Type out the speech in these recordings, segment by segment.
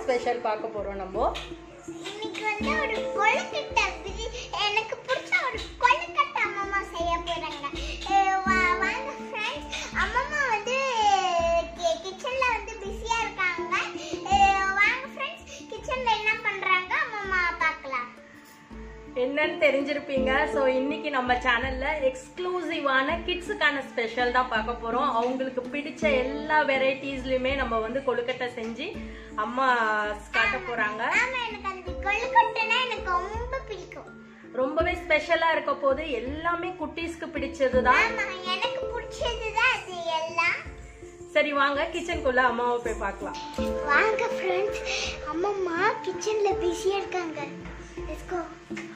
Special பார்க்க போறோம் நம்ம இன்னைக்கு வந்து ஒரு கொழுக்கட்டை பிரி- எனக்கு பிடிச்ச ஒரு கொழுக்கட்டை அம்மம்மா செய்ய போறாங்க அஹ் வா- வாங்க ஃப்ரெண்ட்ஸ் அம்மம்மா வந்து கிச்சன்ல வந்து பிஸியா இருக்காங்க அஹ் வாங்க ஃப்ரெண்ட்ஸ் கிச்சன்ல என்ன பண்றாங்க அம்மம்மா பார்க்கலாம் என்னன்னு தெரிஞ்சிருப்பீங்க ஸோ இன்னைக்கு நம்ம சேனல்ல எக்ஸ்க்ளூசிவான கிட்ஸுக்கான ஸ்பெஷல் தான் பார்க்க போறோம் அவங்களுக்கு பிடிச்ச எல்லா வெரைட்டிஸ்லயுமே நம்ம வந்து கொழுக்கட்டை செஞ்சு அம்மா காட்ட போறாங்க ஆமா எனக்கு அந்த கொழுக்கட்டைனா எனக்கு ரொம்ப பிடிக்கும் ரொம்பவே ஸ்பெஷலா இருக்க போது எல்லாமே குட்டீஸ்க்கு பிடிச்சதுதான் ஆமா எனக்கு பிடிச்சதுதான் அது எல்லாம் சரி வாங்க கிச்சனுக்குள்ள அம்மாவை போய் பார்க்கலாம் வாங்க ஃப்ரெண்ட்ஸ் அம்மம்மா கிச்சன்ல பிஸியா இருக்காங்க லெட்ஸ் கோ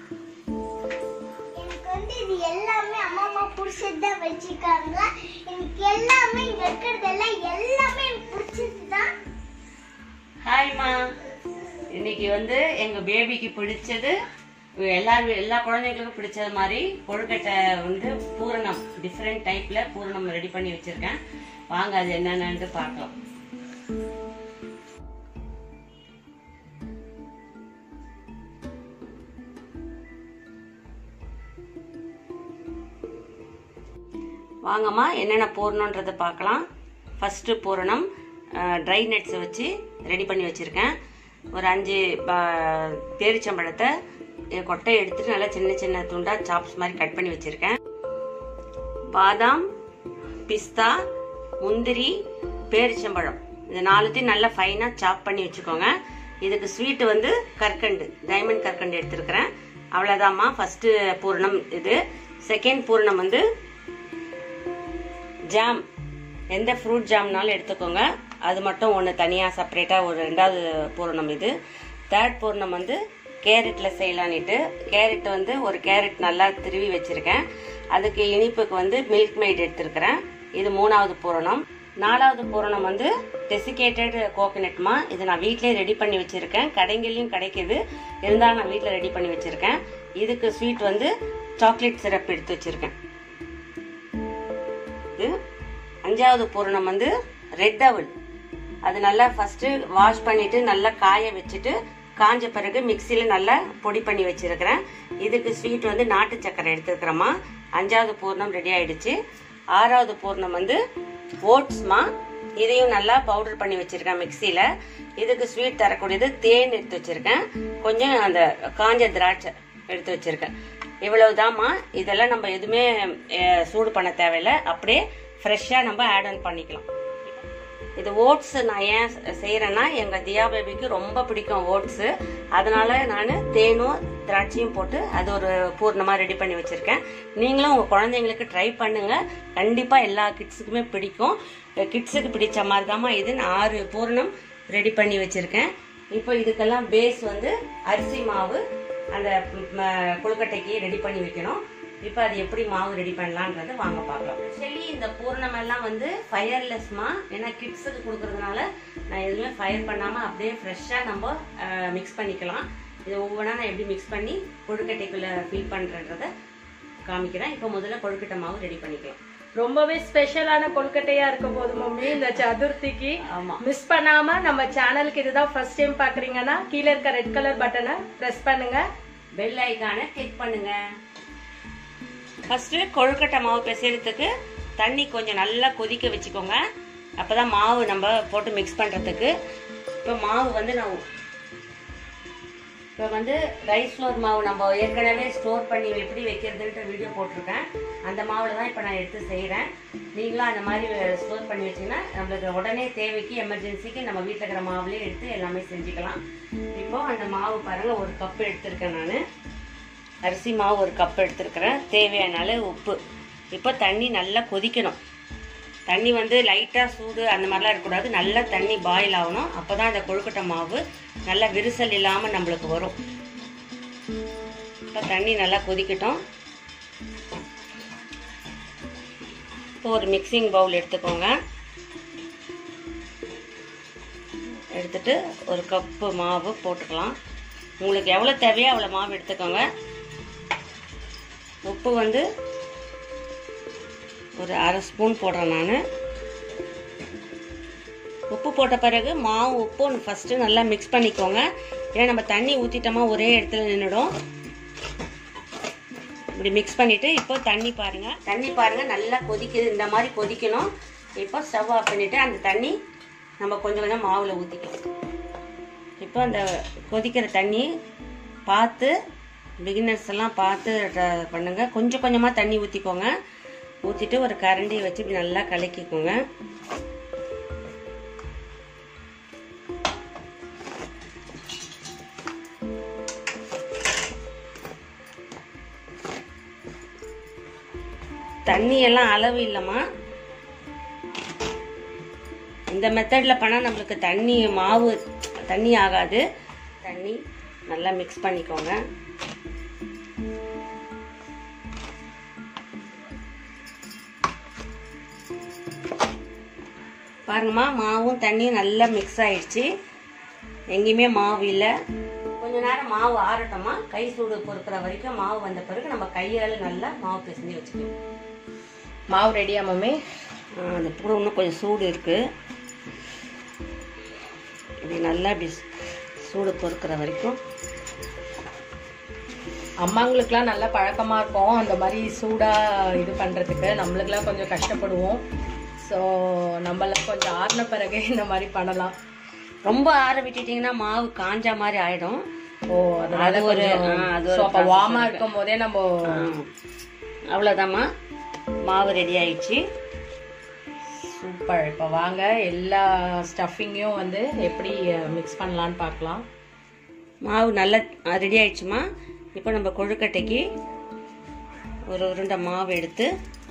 எனக்கு வந்து இது எல்லாமே அம்மம்மா பிடிச்சதுதான் வச்சிருக்காங்க எனக்கு எல்லாமே இங்க இருக்கிறதெல்லாம் எல்லாமே எனக்கு பிடிச்சதுதான் ஹாய்மா இன்னைக்கு வந்து எங்க பேபிக்கு பிடிச்சது எல்லாரும் எல்லா குழந்தைங்களுக்கும் பிடிச்சது மாதிரி கொழுக்கட்டை வந்து பூரணம் டிஃப்ரெண்ட் டைப்ல பூரணம் ரெடி பண்ணி வச்சிருக்கேன் வாங்க அது என்னென்னு பார்க்கலாம் வாங்கம்மா என்னென்ன பூரணன்றதை பார்க்கலாம் ஃபஸ்ட்டு பூரணம் ட்ரை நட்ஸை வச்சு ரெடி பண்ணி வச்சுருக்கேன் ஒரு அஞ்சு ப- பேரிச்சம்பழத்தை அஹ், கொட்டையை எடுத்துட்டு நல்லா சின்ன சின்ன துண்டா சாப்ஸ் மாதிரி கட் பண்ணி வச்சுருக்கேன் பாதாம் பிஸ்தா முந்திரி பேரிச்சம்பழம் இது நாலுத்தையும் நல்லா ஃபைனாக சாப் பண்ணி வச்சுக்கோங்க இதுக்கு ஸ்வீட் வந்து கற்கண்டு டைமண்ட் கற்கண்டு எடுத்துருக்கிறேன் அவ்வளோதாம்மா ஃபஸ்ட்டு பூரணம் இது செகண்ட் பூரணம் வந்து ஜாம் எந்த ஃப்ரூட் ஜாம்னாலும் எடுத்துக்கோங்க அது மட்டும் ஒன்று தனியாக செப்பரேட்டாக ஒரு ரெண்டாவது பூரணம் இது தேர்ட் பூரணம் வந்து கேரட்டில் செய்யலான்னுட்டு கேரட் வந்து ஒரு கேரட் நல்லா திருவி வச்சுருக்கேன் அதுக்கு இனிப்புக்கு வந்து மில்க் மெய்ட் எடுத்துருக்கிறேன் இது மூணாவது பூரணம் நாலாவது பூரணம் வந்து டெசிகேட்டட் கோகனட்மா இது நான் வீட்டிலே ரெடி பண்ணி வச்சுருக்கேன் கடைங்களையும் கிடைக்குது இருந்தாலும் நான் வீட்டில் ரெடி பண்ணி வச்சுருக்கேன் இதுக்கு ஸ்வீட் வந்து சாக்லேட் சிரப் எடுத்து வச்சுருக்கேன் இது அஞ்சாவது பூரணம் வந்து ரெட் அவல் அது நல்லா ஃபர்ஸ்ட் வாஷ் பண்ணிட்டு நல்லா காய வச்சுட்டு காஞ்ச பிறகு மிக்சியில் நல்லா பொடி பண்ணி வச்சிருக்கிறேன் இதுக்கு ஸ்வீட் வந்து நாட்டு சக்கரை எடுத்துருக்கிறோமா அஞ்சாவது பூர்ணம் ரெடி ஆயிடுச்சு ஆறாவது பூர்ணம் வந்து ஓட்ஸ்மா இதையும் நல்லா பவுடர் பண்ணி வச்சிருக்கேன் மிக்சியில் இதுக்கு ஸ்வீட் தரக்கூடியது தேன் எடுத்து வச்சிருக்கேன் கொஞ்சம் அந்த காஞ்ச திராட்சை எடுத்து வச்சிருக்கேன் இவ்வளவுதாம்மா இதெல்லாம் நம்ம எதுவுமே அஹ், சூடு பண்ண தேவையில்லை அப்படியே ஃப்ரெஷ்ஷாக நம்ம ஆட் ஆன் பண்ணிக்கலாம் இது ஓட்ஸ் நான் ஏன் செய்யறேன்னா எங்க தியா பேபிக்கு ரொம்ப பிடிக்கும் ஓட்ஸ் அதனால நான் தேனும் திராட்சையும் போட்டு அது ஒரு பூர்ணமா ரெடி பண்ணி வச்சிருக்கேன் நீங்களும் உங்க குழந்தைங்களுக்கு ட்ரை பண்ணுங்க கண்டிப்பா எல்லா கிட்ஸுக்குமே பிடிக்கும் கிட்ஸுக்கு பிடிச்ச மாதிரி தாம்மா இது நான் ஆறு பூர்ணம் ரெடி பண்ணி வச்சிருக்கேன் இப்போ இதுக்கெல்லாம் பேஸ் வந்து அரிசி மாவு அந்த ம், கொழுக்கட்டைக்கு ரெடி பண்ணி வைக்கணும் இப்போ அது எப்படி மாவு ரெடி பண்ணலான்றதை வாங்க பார்க்கலாம் ஆக்சுவலி இந்த பூர்ணம் எல்லாம் வந்து ஃபயர்லெஸ்மா ஏன்னா கிட்ஸுக்கு கொடுக்கறதுனால நான் எதுவுமே ஃபயர் பண்ணாமல் அப்படியே ஃப்ரெஷ்ஷாக நம்ம மிக்ஸ் பண்ணிக்கலாம் இது ஒவ்வொன்றா நான் எப்படி மிக்ஸ் பண்ணி கொழுக்கட்டைக்குள்ளே ஃபில் பண்ணுறன்றதை காமிக்கிறேன் இப்போ முதல்ல கொழுக்கட்டை மாவு ரெடி பண்ணிக்கலாம் ரொம்பவே ஸ்பெஷலான கொழுக்கட்டையா இருக்க போது மம்மி இந்த சதுர்த்திக்கு ஆமா மிஸ் பண்ணாம நம்ம சேனலுக்கு இதுதான் ஃபர்ஸ்ட் டைம் பாக்குறீங்கன்னா கீழே இருக்க ரெட் கலர் பட்டனை பிரஸ் பண்ணுங்க பெல் ஐக்கானை கிளிக் பண்ணுங்க ஃபர்ஸ்ட் கொழுக்கட்டை மாவு பிசைறதுக்கு தண்ணி கொஞ்சம் நல்லா கொதிக்க வச்சுக்கோங்க அப்பதான் மாவு நம்ம போட்டு மிக்ஸ் பண்றதுக்கு இப்போ மாவு வந்து நான் இப்போ வந்து ரைஸ் ஃப்ளோர் மாவு நம்ம ஏற்கனவே ஸ்டோர் பண்ணி எப்படி வைக்கிறதுன்ற வீடியோ போட்டிருக்கேன் அந்த மாவில் தான் இப்போ நான் எடுத்து செய்கிறேன் நீங்களும் அந்த மாதிரி ஸ்டோர் பண்ணி வச்சீங்கன்னா நம்மளுக்கு உடனே தேவைக்கு எமர்ஜென்சிக்கு நம்ம வீட்டில் இருக்கிற மாவுலேயே எடுத்து எல்லாமே செஞ்சுக்கலாம் இப்போ அந்த மாவு பாருங்கள் ஒரு கப் எடுத்திருக்கேன் நான் அரிசி மாவு ஒரு கப் எடுத்திருக்கிறேன் தேவையான அளவு உப்பு இப்போ தண்ணி நல்லா கொதிக்கணும் தண்ணி வந்து லைட்டாக சூடு அந்த மாதிரிலாம் இருக்கக்கூடாது நல்லா தண்ணி பாயில் ஆகணும் அப்போ தான் அந்த கொழுக்கட்டை மாவு நல்லா விரிசல் இல்லாமல் நம்மளுக்கு வரும் இப்போ தண்ணி நல்லா கொதிக்கட்டும் இப்போ ஒரு மிக்சிங் பவுல் எடுத்துக்கோங்க எடுத்துட்டு ஒரு கப்பு மாவு போட்டுக்கலாம் உங்களுக்கு எவ்வளோ தேவையோ அவ்வளோ மாவு எடுத்துக்கோங்க உப்பு வந்து ஒரு அரை ஸ்பூன் போடுறேன் நான் உப்பு போட்ட பிறகு மாவு உப்பு ஃபஸ்ட்டு நல்லா மிக்ஸ் பண்ணிக்கோங்க ஏன்னா நம்ம தண்ணி ஊற்றிட்டோமா ஒரே இடத்துல நின்றுடும் இப்படி மிக்ஸ் பண்ணிட்டு இப்போ தண்ணி பாருங்க தண்ணி பாருங்க நல்லா கொதிக்குது இந்த மாதிரி கொதிக்கணும் இப்போ ஸ்டவ் ஆஃப் பண்ணிட்டு அந்த தண்ணி நம்ம கொஞ்சம் கொஞ்சம் மாவுல ஊற்றிக்கலாம் இப்போ அந்த கொதிக்கிற தண்ணி பார்த்து பிகினர்ஸ் எல்லாம் பார்த்து ட- பண்ணுங்க கொஞ்சம் கொஞ்சமாக தண்ணி ஊற்றிக்கோங்க ஊற்றிட்டு ஒரு கரண்டி வச்சு இப்படி நல்லா கலக்கிக்கோங்க தண்ணி எல்லாம் அளவு இல்லைம்மா இந்த மெத்தடில் பண்ணால் நம்மளுக்கு தண்ணி மாவு தண்ணி ஆகாது தண்ணி நல்லா மிக்ஸ் பண்ணிக்கோங்க பாருங்கம்மா மாவும் தண்ணியும் நல்லா மிக்ஸ் ஆயிடுச்சு எங்கேயுமே மாவு இல்லை கொஞ்ச நேரம் மாவு ஆறட்டோமா கை சூடு பொறுக்கிற வரைக்கும் மாவு வந்த பிறகு நம்ம கையால் நல்லா மாவு பிசைஞ்சு வச்சுக்கணும் மாவு ரெடியா மம்மி ஆ, அந்த பூரம் இன்னும் கொஞ்சம் சூடு இருக்கு இப்படி நல்லா இப்படி சூடு பொறுக்கிற வரைக்கும் அம்மாங்களுக்குலாம் நல்ல பழக்கமா இருக்கும் அந்த மாதிரி சூடா இது பண்றதுக்கு நம்மளுக்குலாம் கொஞ்சம் கஷ்டப்படுவோம் ஸோ நம்மளாம் கொஞ்சம் ஆறின பிறகு இந்த மாதிரி பண்ணலாம் ரொம்ப ஆற விட்டுட்டீங்கன்னா மாவு காஞ்ச மாதிரி ஆயிடும் ஓ அதனால அது ஒரு கொஞ்சம் ஆ, அது ஒரு so அப்ப process வார்மா இருக்கு. இருக்கும் போதே நம்ம ஆ, அவ்வளோதாம்மா மாவு ரெடி ஆயிடுச்சு சூப்பர் இப்போ வாங்க எல்லா ஸ்டஃபிங்கையும் வந்து எப்படி மிக்ஸ் பண்ணலான்னு பார்க்கலாம் மாவு நல்லா ரெடி ஆயிடுச்சுமா இப்போ நம்ம கொழுக்கட்டைக்கு ஒரு உருண்டை மாவு எடுத்து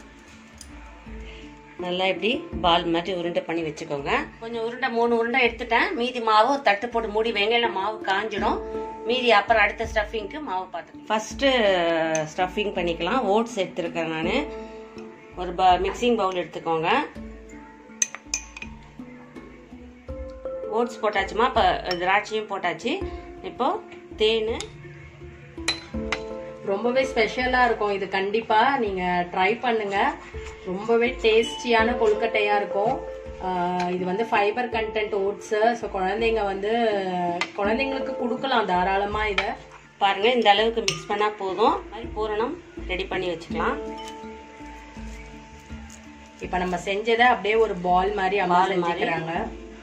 நல்லா இப்படி பால் மாதிரி உருண்டை பண்ணி வச்சுக்கோங்க கொஞ்சம் உருண்டை மூணு உருண்டை எடுத்துட்டேன் மீதி மாவு ஒரு தட்டு போட்டு மூடி வெங்காயில மாவு காஞ்சிடும் மீதி அப்புறம் அடுத்த ஸ்டஃபிங்க்கு மாவு பார்த்து ஃபர்ஸ்ட் ஸ்டஃபிங் பண்ணிக்கலாம் ஓட்ஸ் எடுத்துருக்கேன் நான் ஒரு ப மிக்சிங் பவுல் எடுத்துக்கோங்க ஓட்ஸ் போட்டாச்சுமா இப்போ திராட்சையும் போட்டாச்சு இப்போ தேன் ரொம்பவே ஸ்பெஷலாக இருக்கும் இது கண்டிப்பாக நீங்கள் ட்ரை பண்ணுங்க ரொம்பவே டேஸ்டியான கொழுக்கட்டையாக இருக்கும் ஆஹ் இது வந்து ஃபைபர் கண்டென்ட் ஓட்ஸு ஸோ குழந்தைங்க வந்து குழந்தைங்களுக்கு கொடுக்கலாம் தாராளமாக இதை பாருங்க இந்த அளவுக்கு மிக்ஸ் பண்ணா போதும் இந்த மாதிரி பூரணம் ரெடி பண்ணி வச்சுக்கலாம் இப்போ நம்ம செஞ்சதை அப்படியே ஒரு பால் மாதிரி அம்மா Ball மாதிரி. செஞ்சுக்கிறாங்க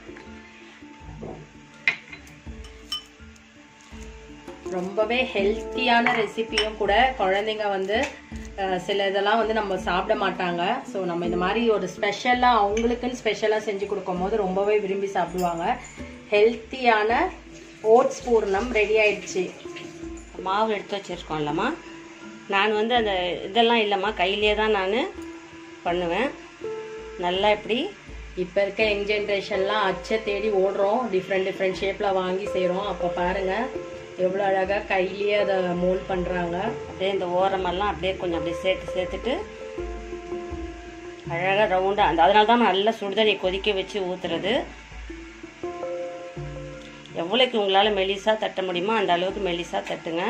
ரொம்பவே ஹெல்த்தியான ரெசிபியும் கூட குழந்தைங்க வந்து அஹ், சில இதெல்லாம் வந்து நம்ம சாப்பிட மாட்டாங்க ஸோ நம்ம இந்த மாதிரி ஒரு ஸ்பெஷலாக அவங்களுக்குன்னு ஸ்பெஷலாக செஞ்சு கொடுக்கும்போது ரொம்பவே விரும்பி சாப்பிடுவாங்க ஹெல்த்தியான ஓட்ஸ் பூர்ணம் ரெடி ஆயிடுச்சு மாவு எடுத்து வச்சிருக்கோம் இல்லம்மா நான் வந்து அந்த இதெல்லாம் இல்லைம்மா கையிலே தான் நான் பண்ணுவேன் நல்லா இப்படி இப்போ இருக்க யங் ஜென்ரேஷன்லாம் அச்சை தேடி ஓடுறோம் டிஃப்ரெண்ட் டிஃப்ரெண்ட் ஷேப்பில் வாங்கி செய்கிறோம் அப்போ பாருங்கள் எவ்வளோ அழகாக கையிலேயே அதை மோல்ட் பண்ணுறாங்க அப்படியே இந்த ஓரமெல்லாம் அப்படியே கொஞ்சம் அப்படியே சேர்த்து சேர்த்துட்டு அழகாக ரவுண்டாக அந்த அதனால தான் நல்லா சுடுதண்ணி கொதிக்க வச்சு ஊற்றுறது எவ்வளோக்கு உங்களால் மெலிசா தட்ட முடியுமோ அந்த அளவுக்கு மெலிசா தட்டுங்க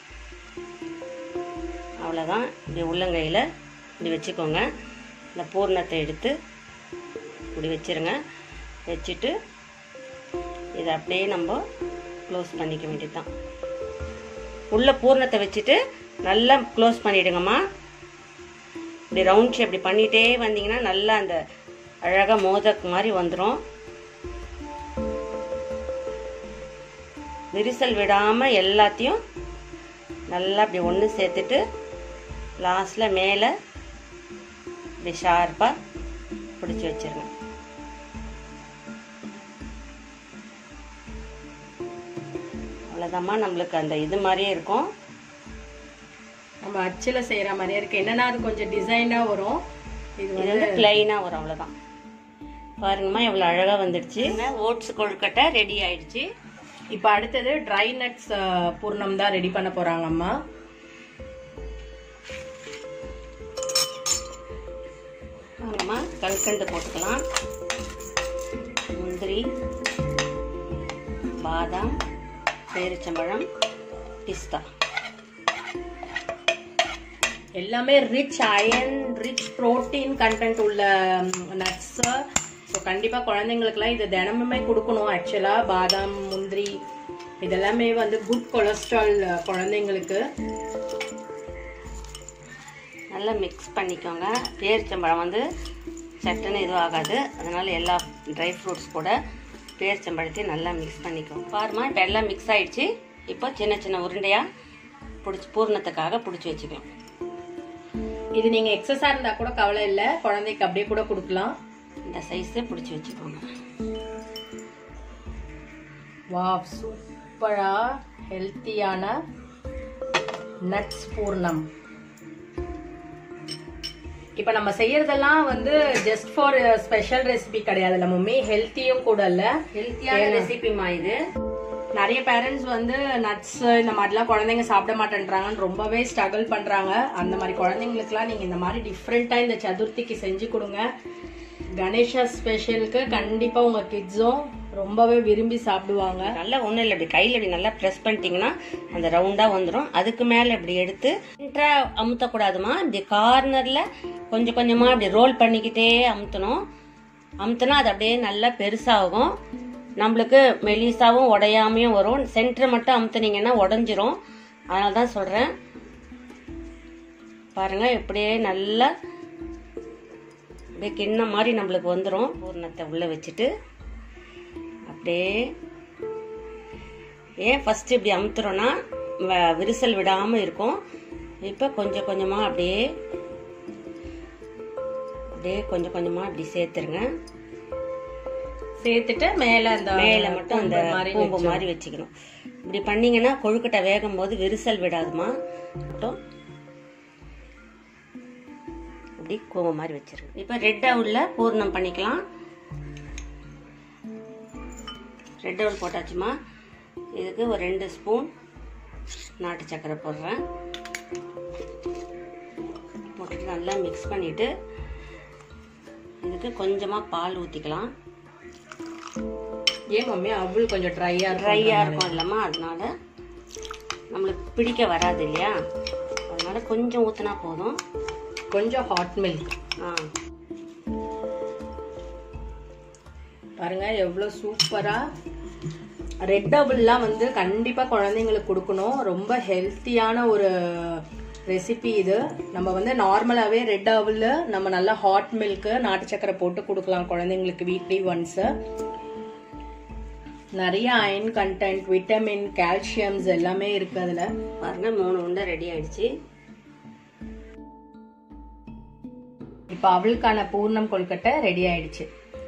அவ்வளோதான் இப்படி உள்ளங்கையில் இப்படி வச்சுக்கோங்க இந்த பூர்ணத்தை எடுத்து இப்படி வச்சிருங்க வச்சுட்டு இதை அப்படியே நம்ம க்ளோஸ் பண்ணிக்க வேண்டியதுதான் உள்ள பூர்ணத்தை வச்சுட்டு நல்லா க்ளோஸ் பண்ணிடுங்கம்மா இப்படி ரவுண்ட் ஷேப் இப்படி பண்ணிட்டே வந்தீங்கன்னா நல்லா அந்த அழகாக மோதக் மாதிரி வந்துடும் விரிசல் விடாமல் எல்லாத்தையும் நல்லா அப்படி ஒன்று சேர்த்துட்டு லாஸ்ட்டில் மேலே இப்படி ஷார்ப்பாக பிடிச்சி வச்சிருங்க அவ்வளோதாம்மா நம்மளுக்கு அந்த இது மாதிரியே இருக்கும் நம்ம அச்சில் செய்கிற மாதிரியே இருக்குது என்னன்னா அது கொஞ்சம் டிசைனாக வரும் இது இது வந்து வந்து பிளைனாக வரும் அவ்வளோதான் பாருங்கம்மா எவ்வளோ அழகாக வந்துடுச்சு ஓட்ஸ் கொழுக்கட்டை ரெடி ஆயிடுச்சு இப்போ அடுத்தது ட்ரை நட்ஸ் பூர்ணம் தான் ரெடி பண்ண போகிறாங்க அம்மா வாங்கம்மா கல்கண்டு போட்டுக்கலாம் முந்திரி பாதாம் பேரிச்சம்பழம் பிஸ்தா எல்லாமே rich iron rich protein content உள்ள நட்ஸ் ஸோ கண்டிப்பாக குழந்தைங்களுக்குலாம் இது தினமுமே கொடுக்கணும் ஆக்சுவலாக பாதாம் முந்திரி இதெல்லாமே வந்து குட் கொலஸ்ட்ரால் குழந்தைங்களுக்கு நல்லா மிக்ஸ் பண்ணிக்கோங்க பேரிச்சம்பழம் வந்து சட்டுன்னு இதுவும் ஆகாது அதனால எல்லா ட்ரை ஃப்ரூட்ஸ் கூட பேரிச்சம்பழத்தையும் நல்லா மிக்ஸ் பண்ணிக்கோங்க பாருமா இப்போ எல்லாம் மிக்ஸ் ஆயிடுச்சு இப்போ சின்ன சின்ன உருண்டையாக பிடிச்சி பூர்ணத்துக்காக பிடிச்சி வச்சுக்கலாம் இது நீங்கள் எக்ஸஸாக இருந்தால் கூட கவலை இல்லை குழந்தைக்கு அப்படியே கூட கொடுக்கலாம் இந்த சைஸு பிடிச்சி வச்சுக்கோங்க வாவ் சூப்பராக ஹெல்த்தியான நட்ஸ் பூர்ணம் இப்போ நம்ம செய்யறதெல்லாம் வந்து ஜஸ்ட் ஃபார் ஸ்பெஷல் ரெசிபி கிடையாதுல்ல மம்மி ஹெல்த்தியும் கூட இல்ல ஹெல்த்தியான ரெசிபிமா இது நிறைய பேரண்ட்ஸ் வந்து நட்ஸ் இந்த மாதிரிலாம் குழந்தைங்க சாப்பிட மாட்டேன்றாங்கன்னு ரொம்பவே ஸ்ட்ரகிள் பண்றாங்க அந்த மாதிரி குழந்தைங்களுக்குலாம் நீங்க இந்த மாதிரி டிஃப்ரெண்டா இந்த சதுர்த்திக்கு செஞ்சு கொடுங்க கணேஷா ஸ்பெஷலுக்கு கண்டிப்பா உங்க கிட்ஸும் ரொம்பவே விரும்பி சாப்பிடுவாங்க நல்லா ஒன்றும் இல்லை இப்படி கையில் இப்படி நல்லா ப்ரெஸ் பண்ணிட்டீங்கன்னா அந்த ரவுண்டாக வந்துடும் அதுக்கு மேலே இப்படி எடுத்து சென்டரா அமுத்தக்கூடாதுமா இப்படி கார்னரில் கொஞ்சம் கொஞ்சமாக இப்படி ரோல் பண்ணிக்கிட்டே அமுத்தணும் அமுத்துனா அது அப்படியே நல்லா பெருசாகும் நம்மளுக்கு மெலிசாவும் உடையாமையும் வரும் சென்டரை மட்டும் அமுத்துனீங்கன்னா உடஞ்சிரும் அதனால தான் சொல்கிறேன் பாருங்க இப்படியே நல்லா அப்படியே கிண்ணம் மாதிரி நம்மளுக்கு வந்துடும் பூர்ணத்தை உள்ளே வச்சுட்டு அப்படியே ஏன் ஃபர்ஸ்ட் இப்படி அமுத்துறோன்னா வ- விரிசல் விடாம இருக்கும் இப்போ கொஞ்சம் கொஞ்சமா அப்படியே அப்படியே கொஞ்சம் கொஞ்சமா இப்படி சேர்த்துருங்க சேர்த்துட்டு மேல அந்த மேல மட்டும் அந்த கூம்பு மாதிரி பூம்பு வச்சு- மாதிரி வச்சுக்கணும் இப்படி பண்ணீங்கன்னா கொழுக்கட்டை வேகும் போது விரிசல் விடாதுமா மட்டும் இப்படி கூம்பு மாதிரி வச்சிருங்க இப்போ ரெட் அவுல்ல பூர்ணம் பண்ணிக்கலாம் ரெட் அவுல் போட்டாச்சுமா இதுக்கு ஒரு ரெண்டு ஸ்பூன் நாட்டு சக்கரை போடுறேன் போட்டுட்டு நல்லா மிக்ஸ் பண்ணிட்டு இதுக்கு கொஞ்சமாக பால் ஊற்றிக்கலாம் ஏன் மம்மி அவள் கொஞ்சம் ட்ரையா ட்ரையாக இருக்கும் இல்லைம்மா அதனால நம்மளுக்கு பிடிக்க வராது இல்லையா அதனால கொஞ்சம் ஊற்றினா போதும் கொஞ்சம் ஹாட் மில்க் ஆ பாருங்க எவ்வளவு சூப்பரா ரெட் டபுள்லாம் வந்து கண்டிப்பா குழந்தைங்களுக்கு கொடுக்கணும் ரொம்ப ஹெல்த்தியான ஒரு ரெசிபி இது நம்ம வந்து நார்மலாவே ரெட் டபுள் நம்ம நல்லா ஹாட் மில்க் நாட்டு சக்கரை போட்டு கொடுக்கலாம் குழந்தைங்களுக்கு வீக்லி ஒன்ஸ் நிறைய அயன் கண்டென்ட் விட்டமின் கால்சியம்ஸ் எல்லாமே இருக்கு அதுல பாருங்க மூணு உண்டை ரெடி ஆயிடுச்சு இப்ப அவளுக்கான பூர்ணம் கொழுக்கட்டை ரெடி ஆயிடுச்சு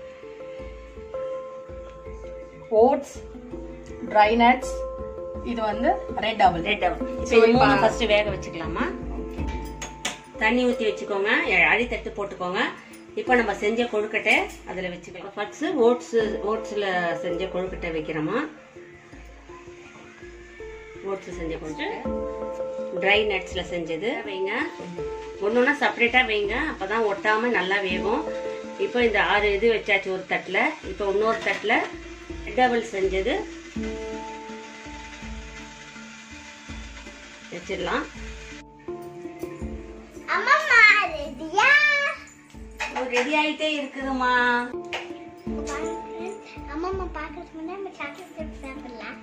ஓட்ஸ் ட்ரை நட்ஸ் இது வந்து ரெட் அவல் ரெட் அவுல் இப்போ மூணு ஃபர்ஸ்ட் வேக வச்சுக்கலாமா தண்ணி ஊற்றி வச்சுக்கோங்க எ- அடித்தட்டு போட்டுக்கோங்க இப்போ நம்ம செஞ்ச கொழுக்கட்டை அதில் வச்சுக்கலாம் ஃபர்ஸ்ட் ஓட்ஸ் ஓட்ஸில் செஞ்ச கொழுக்கட்டை வைக்கிறோமா ஓட்ஸ் செஞ்ச கொழுக்கட்டை ட்ரை நட்ஸில் செஞ்சது வைங்க ஒன்று ஒன்றா செப்பரேட்டாக வைங்க அப்போ தான் ஒட்டாமல் நல்லா வேகும் இப்போ இந்த ஆறு இது வச்சாச்சு ஒரு தட்டில் இப்போ இன்னொரு தட்டில் டபுள் செஞ்சது வச்சிடலாம் அம்மாம்மா ரெடியா ரெடி ஆயிட்டே இருக்குதுமா அம்மாம்மா பார்க்கறதுக்கு முன்னாடி நம்ம சாக்லேட் சிப்ஸ் சாப்பிடலாம்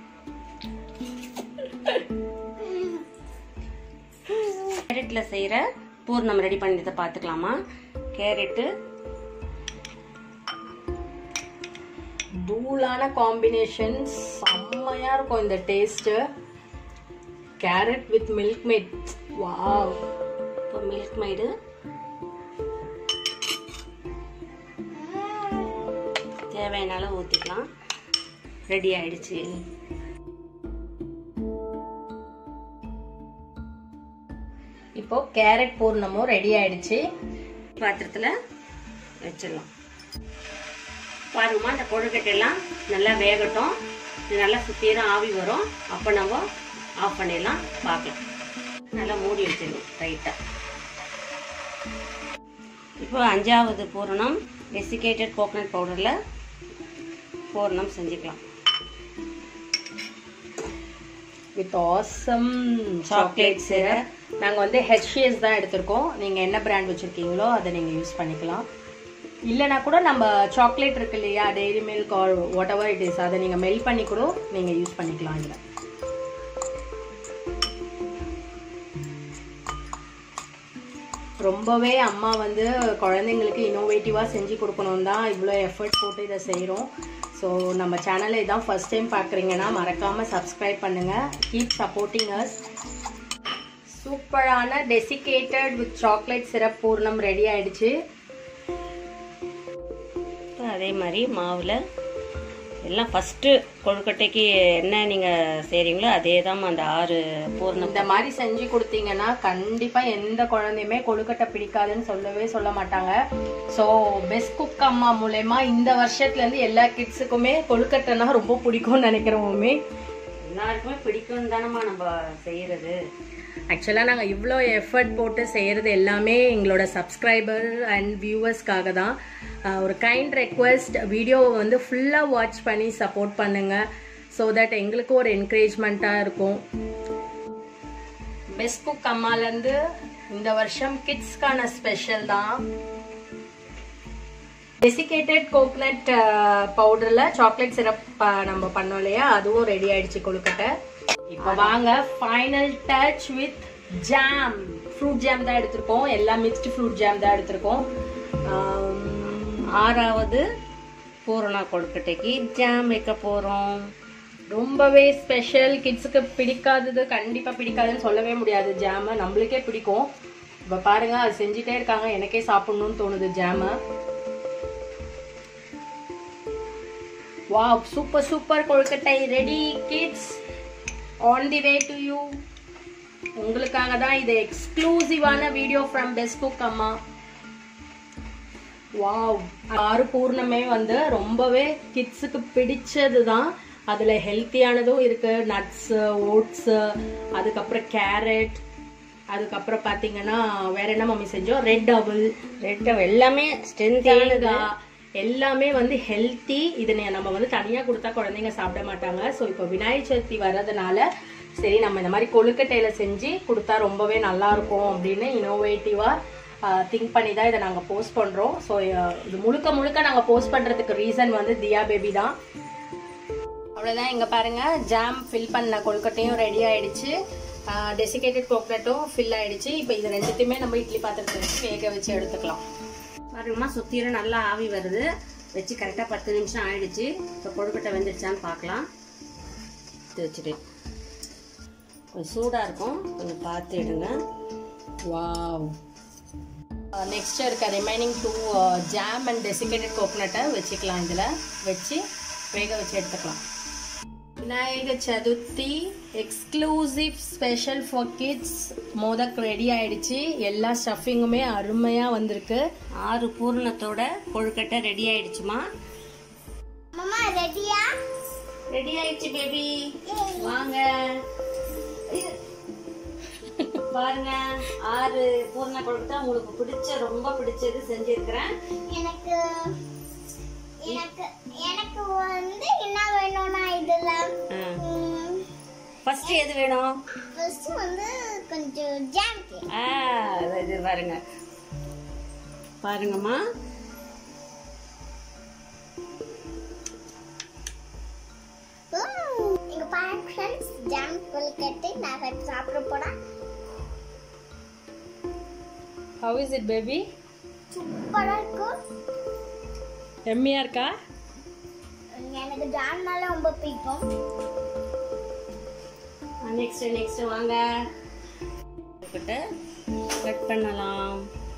கேரட்ல செய்யற பூர்ணம் ரெடி பண்ணதை பார்த்துக்கலாமா கேரட்டு தூளான காம்பினேஷன் செம்மையா இருக்கும் இந்த taste carrot with milk made wow இப்போ மில்க் மைடு தேவையான அளவு ஊற்றிக்கலாம் ரெடி ஆயிடுச்சு இப்போ கேரட் பூர்ணமும் ரெடி ஆயிடுச்சு பாத்திரத்தில் வச்சிடலாம் பாருங்கம்மா இந்த கொழுக்கட்டையெல்லாம் நல்லா வேகட்டும் இது நல்லா சுத்தீரம் ஆவி வரும் அப்போ நம்ம ஆஃப் பண்ணிடலாம் பார்க்கலாம் நல்லா மூடி வச்சிடணும் டைட்டாக இப்போ அஞ்சாவது பூரணம் டெசிகேட்டட் கோகனட் பவுடரில் பூரணம் செஞ்சுக்கலாம் with awesome Chocolate chocolate syrup நாங்க வந்து ஹெச்எஸ் தான் எடுத்திருக்கோம் நீங்க என்ன பிராண்ட் வச்சிருக்கீங்களோ அதை நீங்க யூஸ் பண்ணிக்கலாம் இல்லைனா கூட நம்ம சாக்லேட் இருக்கு இல்லையா Dairy Milk or whatever it is அதை நீங்கள் மெல்ட் பண்ணி கூட நீங்கள் யூஸ் பண்ணிக்கலாம் இதில் ரொம்பவே அம்மா வந்து குழந்தைங்களுக்கு இன்னோவேட்டிவாக செஞ்சு கொடுக்கணும் தான் இவ்வளோ எஃபர்ட் போட்டு இதை செய்கிறோம் ஸோ நம்ம சேனலை இதான் ஃபர்ஸ்ட் டைம் பார்க்குறீங்கன்னா மறக்காமல் சப்ஸ்கிரைப் பண்ணுங்கள் கீப் சப்போர்ட்டிங் அஸ் சூப்பரான டெசிகேட்டட் வித் சாக்லேட் சிரப் பூர்ணம் ரெடி ஆயிடுச்சு அதே மாதிரி மாவில் எல்லாம் ஃபஸ்ட்டு கொழுக்கட்டைக்கு என்ன நீங்கள் செய்கிறீங்களோ அதே தான் அந்த ஆறு பூர்ணம் இந்த மாதிரி செஞ்சு கொடுத்தீங்கன்னா கண்டிப்பா எந்த குழந்தையுமே கொழுக்கட்டை பிடிக்காதுன்னு சொல்லவே சொல்ல மாட்டாங்க ஸோ பெஸ்ட் குக் அம்மா மூலயமா இந்த வருஷத்துல இருந்து எல்லா கிட்ஸுக்குமே கொழுக்கட்டைனா ரொம்ப பிடிக்கும்னு நினைக்கிறோமே எல்லாருக்குமே பிடிக்கும் தானம்மா நம்ம செய்கிறது ஆக்சுவலாக நாங்கள் இவ்வளோ எஃபர்ட் போட்டு செய்கிறது எல்லாமே எங்களோட சப்ஸ்கிரைபர் அண்ட் வியூவர்ஸ்க்காக தான் அஹ் ஒரு கைண்ட் ரெக்வெஸ்ட் வீடியோவை வந்து ஃபுல்லாக வாட்ச் பண்ணி சப்போர்ட் பண்ணுங்கள் ஸோ தட் எங்களுக்கும் ஒரு என்கரேஜ்மெண்ட்டாக இருக்கும் பெஸ்ட் குக் அம்மாலேருந்து இந்த வருஷம் கிட்ஸ்க்கான ஸ்பெஷல் தான் டெசிகேட்டட் கோகனட் பவுடரில் சாக்லேட் சிரப் நம்ம பண்ணோம் இல்லையா அதுவும் ரெடி ஆயிடுச்சு கொழுக்கட்டை இப்போ வாங்க final touch with jam fruit jam தான் எடுத்திருக்கோம் எல்லாம் மிக்ஸ்டு ஃப்ரூட் ஜாம் தான் எடுத்திருக்கோம் ஆம், ஆறாவது பூரணா கொழுக்கட்டைக்கு ஜாம் வைக்க போகிறோம் ரொம்பவே ஸ்பெஷல் கிட்ஸுக்கு பிடிக்காதது கண்டிப்பாக பிடிக்காதுன்னு சொல்லவே முடியாது ஜாமு நம்மளுக்கே பிடிக்கும் இப்போ பாருங்க அது செஞ்சுட்டே இருக்காங்க எனக்கே சாப்பிடணும்னு தோணுது ஜாமு வாவ் சூப்பர் சூப்பர் கொழுக்கட்டை ready kids on the way to you உங்களுக்காக தான் இது எக்ஸ்க்ளூசிவான வீடியோ ஃப்ரம் பெஸ்ட் குக் அம்மா வாவ் ஆறு பூர்ணமே வந்து ரொம்பவே கிட்ஸுக்கு பிடிச்சது தான் அதில் ஹெல்த்தியானதும் இருக்கு நட்ஸு ஓட்ஸு அதுக்கப்புறம் கேரட் அதுக்கப்புறம் பார்த்தீங்கன்னா வேற என்ன மம்மி செஞ்சோம் ரெட் டபுள் ரெட் எல்லாமே ஸ்ட்ரென்த்தானது தேங்காய் எல்லாமே வந்து ஹெல்த்தி இதை நே- நம்ம வந்து தனியாக கொடுத்தா குழந்தைங்க சாப்பிட மாட்டாங்க ஸோ இப்போ விநாயகர் சதுர்த்தி வர்றதுனால சரி நம்ம இந்த மாதிரி கொழுக்கட்டையில செஞ்சு கொடுத்தா ரொம்பவே நல்லா இருக்கும் அப்படின்னு இனோவேட்டிவாக திங்க் பண்ணி தான் இதை நாங்கள் போஸ்ட் பண்ணுறோம் ஸோ இது முழுக்க முழுக்க நாங்கள் போஸ்ட் பண்ணுறதுக்கு ரீசன் வந்து தியா பேபி தான் அவ்வளோதான் இங்கே பாருங்கள் ஜாம் ஃபில் பண்ண கொழுக்கட்டையும் ரெடி ஆயிடுச்சு டெசிகேட்டட் கோகனட்டும் ஃபில் ஆயிடுச்சு இப்போ இது ரெண்டுத்தையுமே நம்ம இட்லி பாத்திரத்தில் வச்சு வேக வச்சு எடுத்துக்கலாம் பாருங்கம்மா சுத்திரம் நல்லா ஆவி வருது வச்சு கரெக்டாக பத்து நிமிஷம் ஆயிடுச்சு இப்போ கொழுக்கட்டை வெந்துருச்சான்னு பார்க்கலாம் எடுத்து வச்சுட்டு கொஞ்சம் சூடாக இருக்கும் கொஞ்சம் பார்த்து எடுங்க வாவ் நெக்ஸ்ட் இருக்க remaining two jam and desiccated கோகனட்டை வச்சுக்கலாம் இதில் வச்சு வேக வச்சு எடுத்துக்கலாம் Vinayaka Chaturthi exclusive special for kids modak ready ஆயிடுச்சு எல்லா ஸ்டஃபிங்குமே அருமையாக வந்திருக்கு ஆறு பூரணத்தோட கொழுக்கட்டை ரெடி ஆயிடுச்சுமா அம்மா ரெடியா ரெடி ஆயிடுச்சு பேபி வாங்க பாருங்க ஆறு பூரண கொழுக்கட்டை உங்களுக்கு பிடிச்ச ரொம்ப பிடிச்சது செஞ்சிருக்கிறேன் எனக்கு எனக்கு எனக்கு வந்து என்ன வேணும்னா இதுல ஃபர்ஸ்ட் எது வேணும் ஃபர்ஸ்ட் வந்து கொஞ்சம் ஜாம் ஆ, இது பாருங்க பாருங்கம்மா இங்க பாருங்க ஃப்ரெண்ட்ஸ் ஜாம் கொழுக்கட்டை நான் இப்ப சாப்பிட போறேன் ஹவ் இஸ் இட் பேபி சூப்பரா இருக்கும் எம்மியாக இருக்கா எனக்கு ஜாம்னால ரொம்ப பிடிக்கும் நெக்ஸ்ட் நெக்ஸ்ட் வாங்க கொழுக்கட்டை கட் பண்ணலாம்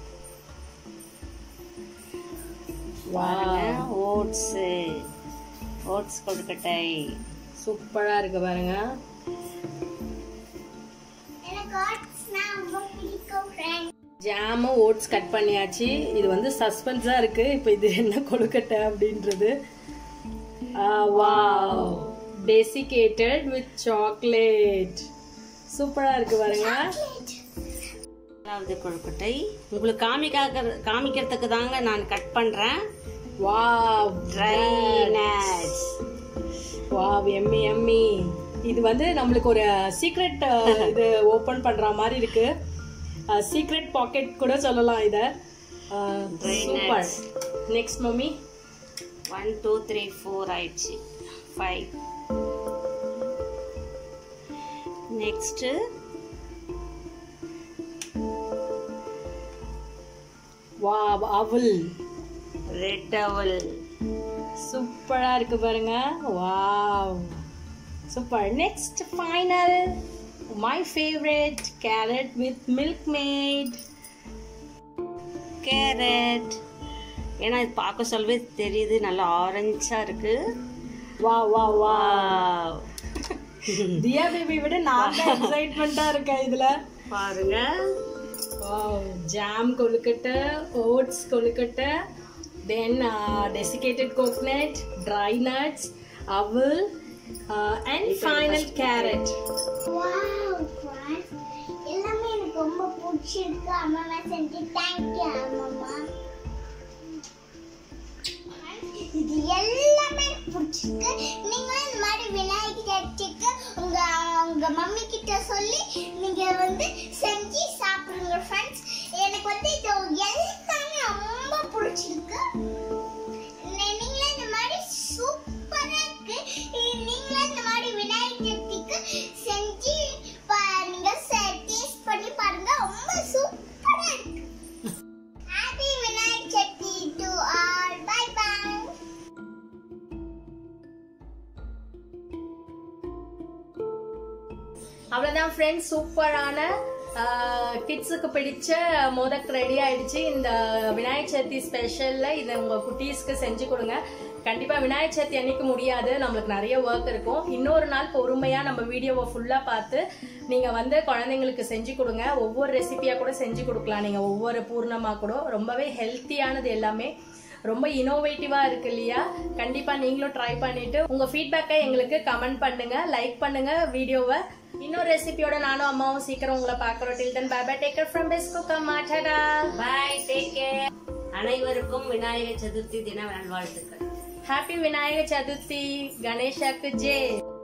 பாருங்க ஓட்ஸு ஓட்ஸ் கொழுக்கட்டை சூப்பராக இருக்கு பாருங்க எனக்கு ஆர்ட்ஸ்னா ரொம்ப பிடிக்கும் ஃப்ரெண்ட் ஜாமு ஓட்ஸ் கட் பண்ணியாச்சு இது வந்து சஸ்பென்ஸாக இருக்கு இப்போ இது என்ன கொழுக்கட்டை அப்படின்றது வாவ் டெசிகேட்டட் வித் சாக்லேட் சூப்பராக இருக்கு பாருங்க முதலாவது கொழுக்கட்டை உங்களுக்கு காமிக்காக காமிக்கிறதுக்கு தாங்க நான் கட் பண்றேன் வாவ் ட்ரை நட்ஸ் வாவ் எம்மி எம்மி இது வந்து நம்மளுக்கு ஒரு சீக்ரெட் இது ஓபன் பண்ற மாதிரி இருக்கு சீக்ரெட் பாக்கெட் கூட சொல்லலாம் இத Dry சூப்பர் nuts. Next mummy one two three four ஆயிடுச்சு ஃபைவ் நெக்ஸ்ட்டு வா அவல் ரெட் டவல் சூப்பரா இருக்கு பாருங்க wow super next final my favourite carrot with milk made carrot ஏன்னா இது பார்க்க சொல்லவே தெரியுது நல்லா ஆரஞ்சா இருக்கு வா வா வா Wow. தியா பேபி விட நான் தான் எக்ஸைட்மெண்ட்டா இருக்கேன் இதுல பாருங்க ஜாம் கொழுக்கட்டை ஓட்ஸ் கொழுக்கட்டை then desiccated coconut dry nuts அவல் and final carrot wow friends எல்லாமே எனக்கு ரொம்ப பிடிச்சிருக்கு அம்மா செஞ்சு தேங்க்யூ அம்மா இது எல்லாமே எனக்கு பிடிச்சிருக்கு நீங்களும் இந்த மாதிரி விநாயகர் சதுர்த்திக்கு உங்க உங்க மம்மி கிட்ட சொல்லி நீங்க வந்து செஞ்சு சாப்பிடுங்க ஃப்ரெண்ட்ஸ் எனக்கு வந்து இது எல்லாமே ரொம்ப பிடிச்சிருக்கு நீ- நீங்களே இந்த மாதிரி சூப்பரா இருக்கு நீங்களே இந்த மாதிரி விநாயகர் சதுர்த்திக்கு செஞ்சு பா- நீங்க டேஸ்ட் பண்ணி பாருங்க ரொம்ப சூப்பரா இருக்கு happy Vinayakar Chaturthi to all bye bye அவ்வளோதான் ஃப்ரெண்ட்ஸ் சூப்பரான கிட்ஸுக்கு பிடிச்ச மோதக் ரெடி ஆயிடுச்சு இந்த விநாயகர் சதுர்த்தி ஸ்பெஷலில் இதை உங்கள் குட்டீஸ்க்கு செஞ்சு கொடுங்க கண்டிப்பாக விநாயகர் சதுர்த்தி அன்னைக்கு முடியாது நம்மளுக்கு நிறைய ஒர்க் இருக்கும் இன்னொரு நாள் பொறுமையாக நம்ம வீடியோவை ஃபுல்லாக பார்த்து நீங்கள் வந்து குழந்தைங்களுக்கு செஞ்சு கொடுங்க ஒவ்வொரு ரெசிபியாக கூட செஞ்சு கொடுக்கலாம் நீங்கள் ஒவ்வொரு பூர்ணமாக கூட ரொம்பவே ஹெல்த்தியானது எல்லாமே ரொம்ப இனோவேட்டிவா இருக்கு இல்லையா கண்டிப்பா நீங்களும் ட்ரை பண்ணிட்டு உங்க ஃபீட்பேக்கை எங்களுக்கு கமெண்ட் பண்ணுங்க லைக் பண்ணுங்க வீடியோவை இன்னொரு ரெசிபியோட நானும் அம்மாவும் சீக்கிரம் உங்களை பார்க்குறோம் till then bye bye take care from best cook அம்மா டடா பாய் டேக் கேர் அனைவருக்கும் விநாயகர் சதுர்த்தி தின நல்வாழ்த்துக்கள் ஹாப்பி விநாயகர் சதுர்த்தி கணேஷாக்கு ஜே